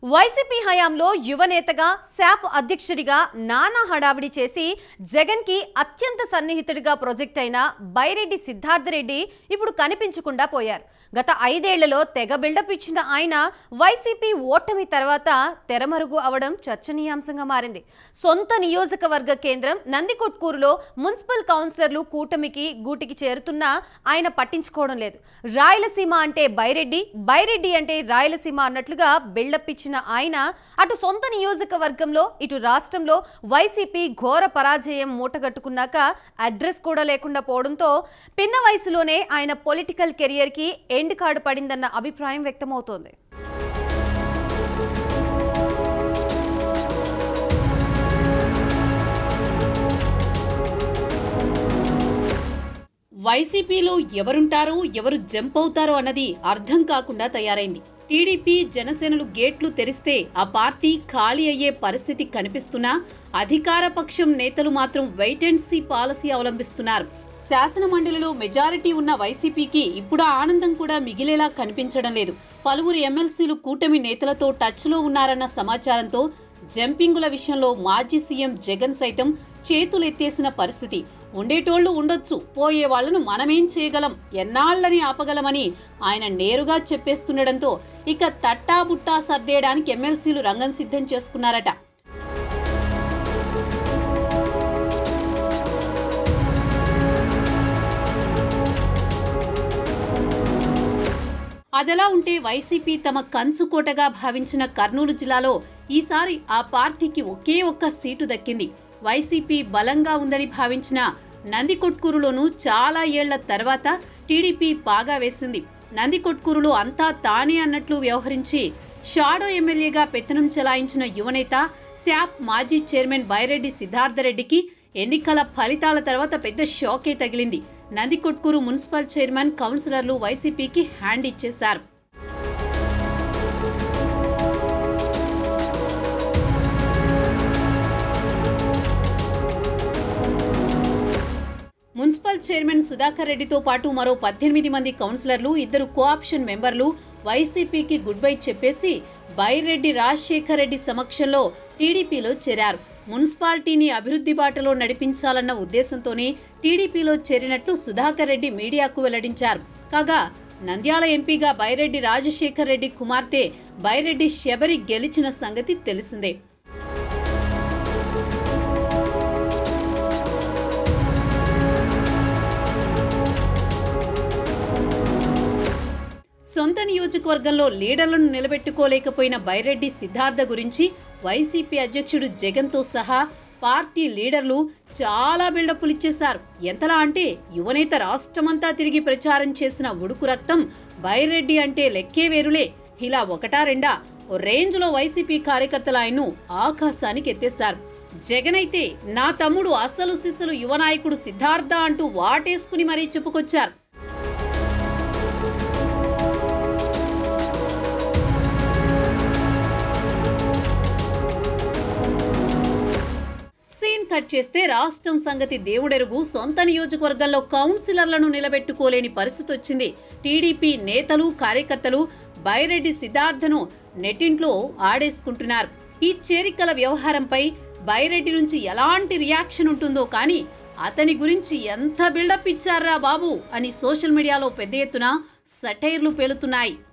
YCP హయాంలో యువనేతగా SAAP అధ్యక్షుడిగా నానా హడావిడి చేసి జగన్ కి అత్యంత సన్నిహితుడిగా ప్రొజెక్ట్ అయిన బైరెడ్డి సిద్ధార్థరెడ్డి ఇప్పుడు కనిపించకుండా పోయారు గత ఐదేళ్లలో తెగ బిల్డప్ ఇచ్చిన ఆయన వైసీపీ ఓటమి తర్వాత తెరమరుగు అవడం చర్చనీయాంశంగా మారింది సొంత నియోజకవర్గ కేంద్రం నందికొట్కూరులో మున్సిపల్ కౌన్సిలర్లు కూటమికి గూటికి చేరుతున్నా ఆయన పట్టించుకోవడం లేదు రాయలసీమ అంటే బైరెడ్డి బైరెడ్డి అంటే రాయలసీమ అన్నట్లుగా బిల్డప్ ఇచ్చిన ఆయన అటు సొంత నియోజకవర్గంలో ఇటు రాష్ట్రంలో వైసీపీ ఘోర పరాజయం మూటగట్టుకున్నాక అడ్రస్ కూడా లేకుండా పోవడంతో పిన్న వయసులోనే ఆయన పొలిటికల్ కెరియర్కి ఎండ్ కార్డు పడిందన్న అభిప్రాయం వ్యక్తమవుతోంది వైసీపీలో ఎవరుంటారో ఎవరు జంప్ అవుతారో అన్నది అర్థం కాకుండా తయారైంది టీడీపీ జనసేనలు గేట్లు తెరిస్తే ఆ పార్టీ ఖాళీ అయ్యే పరిస్థితి కనిపిస్తున్నా అధికార పక్షం నేతలు మాత్రం వెయిట్ అండ్ సీ పాలసీ అవలంబిస్తున్నారు శాసన మండలిలో మెజారిటీ ఉన్న వైసీపీకి ఇప్పుడు ఆ ఆనందం కూడా మిగిలేలా కనిపించడం లేదు పలువురు ఎమ్మెల్సీలు కూటమి నేతలతో టచ్లో ఉన్నారన్న సమాచారంతో జంపింగుల విషయంలో మాజీ సీఎం జగన్ సైతం చేతులెత్తేసిన పరిస్థితి ఉండేటోళ్లు ఉండొచ్చు పోయే వాళ్లను మనమేం చేయగలం ఎన్నాళ్ళని ఆపగలమని ఆయన నేరుగా చెప్పేస్తుండడంతో ఇక తట్టాబుట్టా సర్దేయడానికి ఎమ్మెల్సీలు రంగం సిద్ధం చేసుకున్నారట అదలా ఉంటే వైసీపీ తమ కంచుకోటగా భావించిన కర్నూలు జిల్లాలో ఈసారి ఆ పార్టీకి ఒకే ఒక్క సీటు దక్కింది వైసీపీ బలంగా ఉందని భావించిన నందికొట్కూరులోనూ చాలా ఏళ్ల తర్వాత టీడీపీ పాగా వేసింది నందికొట్కూరులో అంతా తానే అన్నట్లు వ్యవహరించి షాడో ఎమ్మెల్యేగా పెత్తనం చెలాయించిన యువనేత శాప్ మాజీ చైర్మన్ బైరెడ్డి సిద్ధార్థరెడ్డికి ఎన్నికల ఫలితాల తర్వాత పెద్ద షాకే తగిలింది నందికొట్కూరు మున్సిపల్ చైర్మన్ కౌన్సిలర్లు వైసీపీకి హ్యాండ్ ఇచ్చేశారు మున్సిపల్ చైర్మన్ సుధాకర్ రెడ్డితో పాటు మరో పద్దెనిమిది మంది కౌన్సిలర్లు ఇద్దరు కోఆప్షన్ మెంబర్లు వైసీపీకి గుడ్ బై చెప్పేసి బైరెడ్డి రాజశేఖర్ రెడ్డి సమక్షంలో టీడీపీలో చేరారు మున్సిపాలిటీని అభివృద్ధి బాటలో నడిపించాలన్న ఉద్దేశంతోనే టీడీపీలో చేరినట్లు సుధాకర్ రెడ్డి మీడియాకు వెల్లడించారు కాగా నంద్యాల ఎంపీగా బైరెడ్డి రాజశేఖర్ రెడ్డి కుమార్తె బైరెడ్డి శబరి గెలిచిన సంగతి తెలిసిందే సొంత నియోజకవర్గంలో లీడర్లను నిలబెట్టుకోలేకపోయిన బైరెడ్డి సిద్ధార్థ గురించి వైసీపీ అధ్యక్షుడు జగన్తో సహా పార్టీ లీడర్లు చాలా బిల్డప్లు ఇచ్చేశారు ఎంతలా అంటే యువనేత రాష్ట్రమంతా తిరిగి ప్రచారం చేసిన ఉడుకు రక్తం బైరెడ్డి అంటే లెక్కే వేరులే ఇలా ఒకటా రెండా ఓ రేంజ్లో వైసీపీ కార్యకర్తలు ఆయన్ను ఆకాశానికి ఎత్తేశారు జగన్ అయితే నా తమ్ముడు అసలు సిస్సులు యువ నాయకుడు సిద్ధార్థ అంటూ వాటేసుకుని మరీ చెప్పుకొచ్చారు సీన్ కట్ చేస్తే రాష్ట్రం సంగతి దేవుడెరుగు సొంత నియోజకవర్గంలో కౌన్సిలర్లను నిలబెట్టుకోలేని పరిస్థితి వచ్చింది టీడీపీ నేతలు కార్యకర్తలు బైరెడ్డి సిద్ధార్థను నెట్టింట్లో ఆడేసుకుంటున్నారు ఈ చేరికల వ్యవహారంపై బైరెడ్డి నుంచి ఎలాంటి రియాక్షన్ ఉంటుందో కానీ అతని గురించి ఎంత బిల్డప్ ఇచ్చారా బాబు అని సోషల్ మీడియాలో పెద్ద ఎత్తున సటైర్లు పేలుతున్నాయి